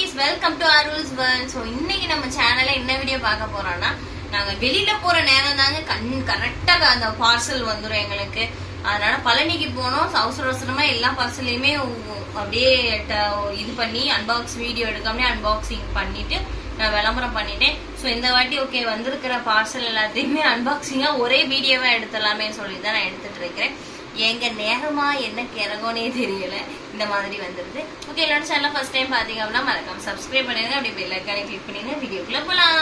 Guys welcome to Arul's world so இன்னைக்கு நம்ம சேனல்ல என்ன வீடியோ பார்க்க போறோம்னா நாங்க வெளியில போற நேரம் தாங்க கண் கரெக்டா அந்த பார்சல் வந்துடும் எங்களுக்கு அதனால பழனிக்கு போனோம் அவசர அவசரமா எல்லா பார்சலையுமே அப்படியே ட- இது பண்ணி அன்பாக்ஸ் வீடியோ எடுக்காமலே அன்பாக்சிங் பண்ணிட்டு நான் விளம்பரம் பண்ணிட்டேன் ஸோ இந்த வாட்டி ஓகே வந்திருக்கிற பார்சல் எல்லாத்தையுமே அன்பாக்சிங்கா ஒரே வீடியோவா எடுத்துடலாமே சொல்லி தான் நான் எடுத்துட்டு இருக்கிறேன் எங்க நேரமா என்ன கிறங்கோனே தெரியல இந்த மாதிரி வந்துருது ஓகே எல்லாரும் சேனல் ஃபர்ஸ்ட் டைம் பாத்தீங்க அப்படின்னா மறக்காம சப்ஸ்கிரைப் பண்ணிருங்க அப்படியே பெல் ஐக்கானை கிளிக் பண்ணிருங்க வீடியோக்குள்ள போலாம்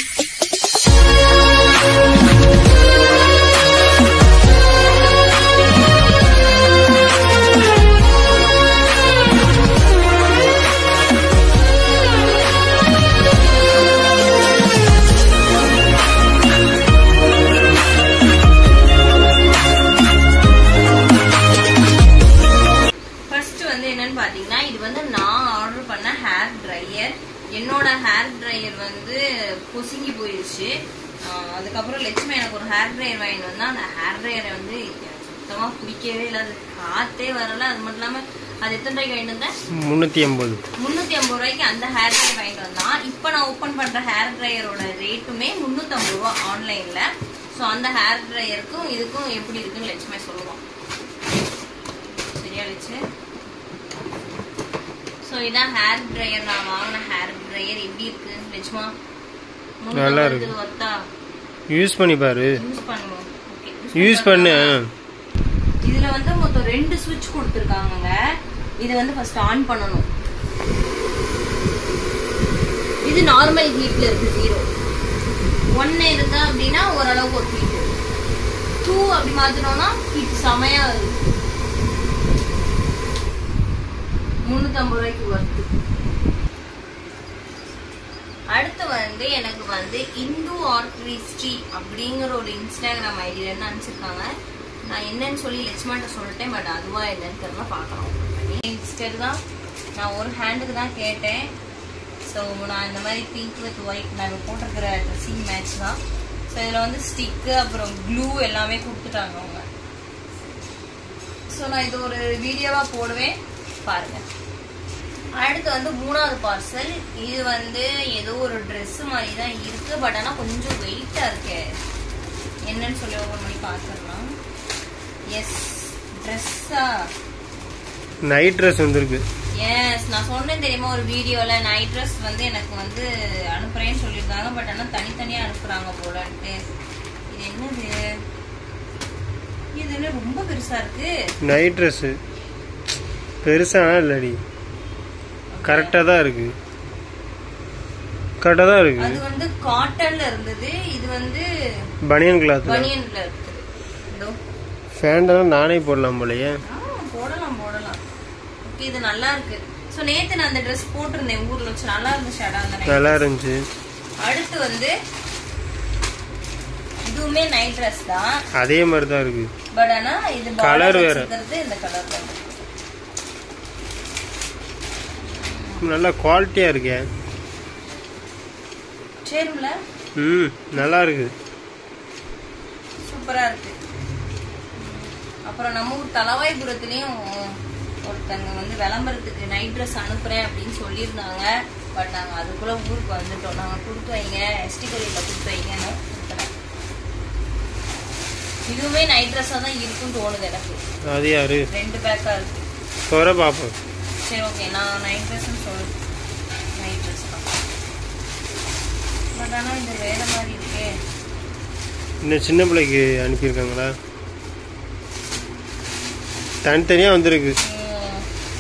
ஃபர்ஸ்ட் வந்து என்னன்னு பாத்தீங்கன்னா இது வந்து நான் ஆர்டர் பண்ண ஹேர் ட்ரையர் என்னோட ஹேர் ட்ரையர் வந்து பொசுங்கி போயிடுச்சு ஆஹ் அதுக்கப்புறம் லட்சுமி எனக்கு ஒரு ஹேர் ட்ரையர் வாங்கிட்டு வந்தா அந்த ஹேர் ட்ரையரை வந்து எனக்கு சுத்தமா பிடிக்கவே இல்லை அது காத்தே வரல அது மட்டும் இல்லாம அது எத்தனை ரூபாய்க்கு வாங்கிட்டு வந்தேன் முந்நூற்றி ஐம்பது முன்னூத்தி ஐம்பது ரூபாய்க்கு அந்த ஹேர் ட்ரையர் வாங்கிட்டு வந்தான் இப்போ நான் ஓபன் பண்ற ஹேர் ட்ரையரோட ரேட்டுமே முன்னூத்தி ஐம்பது ரூபா ஆன்லைன்ல ஸோ அந்த ஹேர் ட்ரையருக்கும் இதுக்கும் எப்படி இருக்குன்னு லட்சுமி சொல்லுவான் சரியா லட்சு ஸோ இதான் ஹேர் ட்ரையர் நான் வாங்கின ஹேர் ட்ரையர் எப்படி இருக்கு லட்சுமா நல்லா இருக்கு. ஒத்தா யூஸ் பண்ணி பாரு யூஸ் பண்ணுவோம் ஓகே யூஸ் பண்ணு இதுல வந்து மொத்தம் ரெண்டு சுவிட்ச் கொடுத்துருக்காங்கங்க இது வந்து ஃபர்ஸ்ட் ஆன் பண்ணணும் இது நார்மல் ஹீட்ல இருக்கு ஜீரோ ஒன்னு இருந்தா அப்படின்னா ஓரளவுக்கு ஒரு ஹீட் டூ அப்படி மாத்தினோம்னா ஹீட் செமையா வருது முன்னூத்தம்பது ரூபாய்க்கு வருது அடுத்து வந்து எனக்கு வந்து இந்து ஆர்டிஸ்ட்ரி அப்படிங்கிற ஒரு இன்ஸ்டாகிராம் ஐடியில இருந்து அனுப்பிச்சிருக்காங்க நான் என்னன்னு சொல்லி லட்சுமாட்ட சொல்லிட்டேன் பட் அதுவா என்னன்னு தெரியல பார்க்கலாம் இன்ஸ்டர் தான் நான் ஒரு ஹேண்டுக்கு தான் கேட்டேன் ஸோ நான் இந்த மாதிரி பிங்க் வித் ஒயிட் நாங்கள் போட்டிருக்கிற ட்ரெஸ்ஸிங் மேட்ச் தான் ஸோ இதில் வந்து ஸ்டிக்கு அப்புறம் க்ளூ எல்லாமே கொடுத்துட்டாங்க அவங்க ஸோ நான் இது ஒரு வீடியோவாக போடுவேன் பாருங்க அடுத்து வந்து மூணாவது பார்சல் இது வந்து ஏதோ ஒரு Dress மாதிரி தான் இருக்கு பட் ஆனால் கொஞ்சம் வெயிட்டாக இருக்கு என்னன்னு சொல்லி ஓப்பன் பண்ணி பார்த்துடலாம் எஸ் ட்ரெஸ்ஸா நைட் ட்ரெஸ் வந்திருக்கு எஸ் நான் சொன்னேன் தெரியுமா ஒரு வீடியோல நைட் ட்ரெஸ் வந்து எனக்கு வந்து அனுப்புறேன்னு சொல்லியிருக்காங்க பட் ஆனால் தனித்தனியா அனுப்புறாங்க போலன்ட்டு இது என்னது இது என்ன ரொம்ப பெருசா இருக்கு நைட் ட்ரெஸ்ஸு பெருசானா இல்லடி கரெக்டாக தான் இருக்கு கரெக்டாக தான் இருக்கு அது வந்து காட்டன்ல இருந்தது இது வந்து பனியன் கிளாத்தில் பனியன்ல இருக்குது இதோ ஃபேண்டெல்லாம் நானே போடலாம் போலயே ஆ, போடலாம் போடலாம் ஓகே இது நல்லா இருக்கு சோ நேத்து நான் அந்த ட்ரெஸ் போட்டிருந்தேன் ஊர்ல வச்சு நல்லா இருந்துச்சு அடா அந்த night நல்லா dress. இருந்துச்சு அடுத்து வந்து இதுவுமே நைட் ட்ரெஸ் தான் அதே மாதிரி தான் இருக்கு பட் ஆனா இது Colour border வேற. வச்சிருக்கிறது இந்த கலர் தான் நல்லா குவாலிட்டியாக இருக்கே சேரும்ல ம் நல்லா இருக்கு சூப்பரா இருக்கு அப்புறம் நம்ம ஊர் தலவாய்புரத்துலயும் ஒருத்தங்க வந்து விளம்பரத்துக்கு நைட் ட்ரெஸ் அனுப்புறேன் அப்படின்னு சொல்லியிருந்தாங்க பட் நாங்க அதுக்குள்ள ஊருக்கு வந்துட்டோம் நாங்க கொடுத்து வைங்க எஸ்டி கொரியர்ல கொடுத்து வைங்கன்னு கொடுத்தேன் இதுவுமே நைட் ட்ரெஸ்ஸா தான் இருக்கும்னு தோணுது எனக்கு அது யாரு ரெண்டு பேக்கா இருக்கு குறை பார்ப்போம் சரி ஓகே நான் நைட் ட்ரெஸ்ன்னு சொல்லு நைட் ட்ரெஸ் தான் பட் ஆனால் இது வேற மாதிரி இருக்கே இன்னும் சின்ன பிள்ளைக்கு அனுப்பியிருக்காங்களா தனித்தனியாக வந்திருக்கு உம்.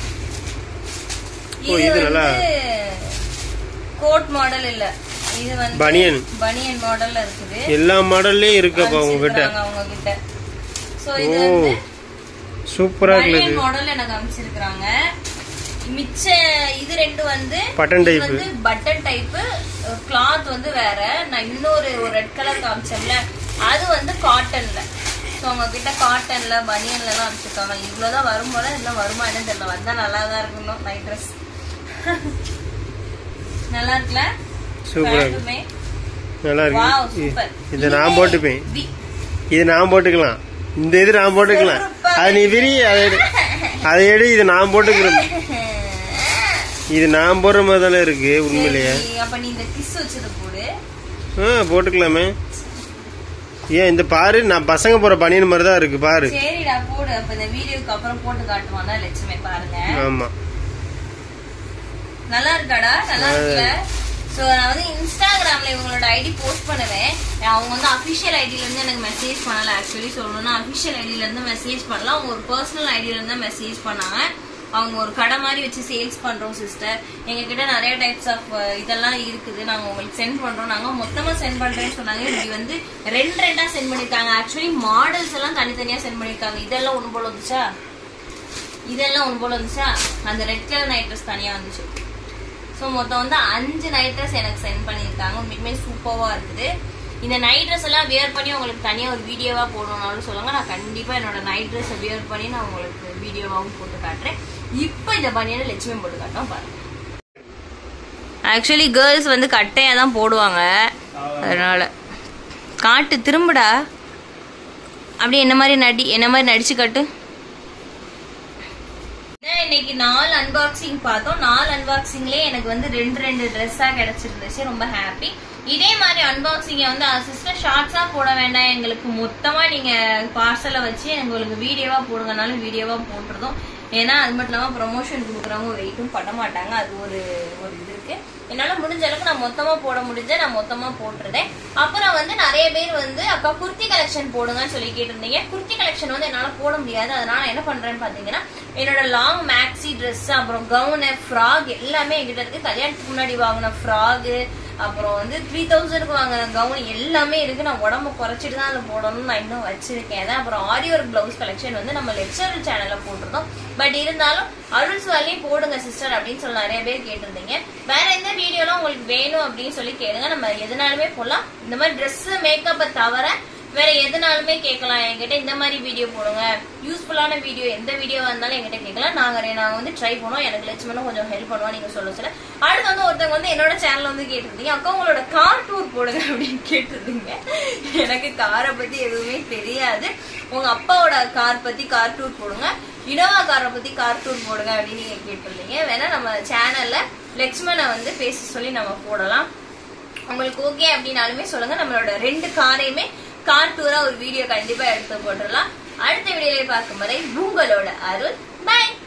ஓ, இது நல்லா- கோட் மாடல் இல்ல இது வந்து பனியன். பனியன் மாடல்ல இருக்குது எல்லா மாடல்லையும் இருக்குப்பா உங்ககிட்ட அனுப்பிச்சிருக்காங்க அவங்க கிட்ட சோ இது ஓ வந்து சூப்பராக பனியன் இருக்குது மாடல் எனக்கு அனுப்பிச்சிருக்காங்க மிச்ச இது ரெண்டு வந்து Button இது type. வந்து பட்டன் டைப் கிளாத் வந்து வேற நான் இன்னொரு ஒரு ரெட் கலர் காமிச்சேன்ல அது வந்து காட்டன்ல ஸோ அவங்க கிட்ட காட்டன்ல பனியன்ல எல்லாம் அனுப்பிச்சிருக்காங்க இவ்வளவுதான் வரும் போல இதெல்லாம் வருமா என்னன்னு தெரியல வந்தா நல்லா தான் இருக்கணும் நைட் ட்ரெஸ் நல்லா இருக்குல்ல சூப்பரா இருக்கு. பேண்ட்டுமே. நல்லா Wow, இருக்கு super. இ- இதை நான் போட்டுப்பேன் வி- இது நான் போட்டுக்கலாம் இந்த இது நான் போட்டுக்கலாம் அது நீ விரி அதை எடு அதை எடு இது நான் போட்டுக்கிறேன் இது நான் போடுற மாதிரி தானே இருக்கு உண்மையிலேயே சரி, அப்ப நீ இந்த கிஸ் வச்சத போடு ஆ போட்டுக்கலாமே ஏன் இந்த பாரு நான் பசங்க போற பனியன் மாதிரி தான் இருக்கு பாரு சரிடா போடு அப்ப இந்த வீடியோக்கு அப்புறம் போட்டு காட்டுவானா லட்சுமி பாருங்க ஆமா நல்லா இருக்காடா நல்லா இருக்குல்ல சோ நான் வந்து இன்ஸ்டாகிராம்ல இவங்களோட ஐடி போஸ்ட் பண்ணுவேன் அவங்க வந்து அபிஷியல் ஐடில இருந்து எனக்கு மெசேஜ் பண்ணல ஆக்சுவலி சொல்லணும்னா அபிஷியல் ஐடில இருந்து மெசேஜ் பண்ணல அவங்க ஒரு பர்சனல் ஐடில இருந்து மெசேஜ் பண்ணாங்க அவங்க ஒரு கடை மாதிரி வச்சு சேல்ஸ் பண்றோம் சிஸ்டர் எங்க கிட்ட நிறைய டைப்ஸ் ஆஃப் இதெல்லாம் இருக்குது நாங்க உங்களுக்கு சென்ட் பண்றோம் நாங்க மொத்தமா சென்ட் பண்றேன்னு சொன்னாங்க இப்படி வந்து ரெண்டு ரெண்டா சென்ட் பண்ணிருக்காங்க ஆக்சுவலி மாடல்ஸ் எல்லாம் தனித்தனியா சென்ட் பண்ணிருக்காங்க இதெல்லாம் ஒண்ணு போல வந்துச்சா இதெல்லாம் ஒன்று போல வந்துச்சா அந்த ரெட் கலர் நைட் ட்ரெஸ் தனியாக வந்துச்சு ஸோ மொத்தம் வந்து அஞ்சு நைட் ட்ரெஸ் எனக்கு சென்ட் பண்ணியிருக்காங்க உண்மைக்குமே சூப்பராக இருக்குது இந்த நைட் ட்ரெஸ் எல்லாம் வியர் பண்ணி உங்களுக்கு தனியாக ஒரு வீடியோவாக போடணும்னாலும் சொல்லுங்க நான் கண்டிப்பாக என்னோட நைட் ட்ரெஸ்ஸை வியர் பண்ணி நான் உங்களுக்கு வீடியோவாகவும் போட்டு காட்டுறேன் இப்போ இந்த பனியனை லட்சுமி போட்டு காட்டோம் பாருங்க ஆக்சுவலி கேர்ள்ஸ் வந்து கட்டையாக தான் போடுவாங்க அதனால காட்டு திரும்புடா அப்படியே என்ன மாதிரி நடி என்ன மாதிரி நடிச்சு காட்டு இதான் இன்னைக்கு நாலு அன்பாக்சிங் பார்த்தோம் நாலு அன்பாக்சிங்லயே எனக்கு வந்து ரெண்டு ரெண்டு ட்ரெஸ்ஸா கிடைச்சிருந்துச்சு ரொம்ப ஹாப்பி இதே மாதிரி அன்பாக்சிங்க வந்து சிஸ்டர் ஷார்ட்ஸா போட வேண்டாம் எங்களுக்கு மொத்தமா நீங்க பார்சலை வச்சு எங்களுக்கு வீடியோவா போடுங்கனாலும் வீடியோவா போட்டுருந்தோம் ஏன்னா அது மட்டும் இல்லாம ப்ரொமோஷன் கொடுக்குறவங்க வெயிட்டும் பண்ண மாட்டாங்க அது ஒரு ஒரு இது இருக்கு என்னால முடிஞ்ச அளவுக்கு நான் மொத்தமா போட முடிஞ்ச நான் மொத்தமா போட்டுருந்தேன் அப்புறம் வந்து நிறைய பேர் வந்து அக்கா குர்த்தி கலெக்ஷன் போடுங்கன்னு சொல்லி கேட்டிருந்தீங்க குர்த்தி கலெக்ஷன் வந்து என்னால போட முடியாது அதனால நான் என்ன பண்றேன்னு பாத்தீங்கன்னா என்னோட லாங் மேக்ஸி ட்ரெஸ் அப்புறம் கவுனு ஃப்ராக் எல்லாமே என்கிட்ட இருக்கு கல்யாணத்துக்கு முன்னாடி வாங்கின ஃப்ராகு அப்புறம் வந்து த்ரீ தௌசண்ட்க்கு வாங்கின கவுன் எல்லாமே இருக்கு நான் உடம்ப குறைச்சிட்டு தான் அதை போடணும்னு நான் இன்னும் வச்சிருக்கேன் அதான் அப்புறம் ஆரி ஒர்க் பிளவுஸ் கலெக்ஷன் வந்து நம்ம லெக்சரல் சேனல்ல போட்டிருந்தோம் பட் இருந்தாலும் அருள்ஸ் வேலையும் போடுங்க சிஸ்டர் அப்படின்னு சொல்லி நிறைய பேர் கேட்டிருந்தீங்க வேற எந்த வீடியோலாம் உங்களுக்கு வேணும் அப்படின்னு சொல்லி கேளுங்க நம்ம எதுனாலுமே போடலாம் இந்த மாதிரி ட்ரெஸ் மேக்கப்பை தவிர வேற எதுனாலுமே கேட்கலாம் என்கிட்ட இந்த மாதிரி வீடியோ போடுங்க யூஸ்ஃபுல்லான வீடியோ எந்த வீடியோ வந்தாலும் என்கிட்ட கேட்கலாம் நாங்க நாங்க வந்து ட்ரை பண்ணுவோம் எனக்கு லட்சுமணும் கொஞ்சம் ஹெல்ப் பண்ணுவோம் நீங்க சொல்ல சொல்ல அடுத்து வந்து ஒருத்தவங்க வந்து என்னோட சேனல் வந்து கேட்டிருந்தீங்க அக்கா உங்களோட கார் டூர் போடுங்க அப்படின்னு கேட்டிருந்தீங்க எனக்கு காரை பத்தி எதுவுமே தெரியாது உங்க அப்பாவோட கார் பத்தி கார் டூர் போடுங்க இனோவா காரை பத்தி கார் டூர் போடுங்க அப்படின்னு நீங்க கேட்டிருந்தீங்க வேணா நம்ம சேனல்ல லட்சுமணை வந்து பேச சொல்லி நம்ம போடலாம் உங்களுக்கு ஓகே அப்படின்னாலுமே சொல்லுங்க நம்மளோட ரெண்டு காரையுமே கார் டூரா ஒரு வீடியோ கண்டிப்பா எடுத்து போட்டுடலாம் அடுத்த வீடியோல பார்க்கும் வரை உங்களோட அருள் பை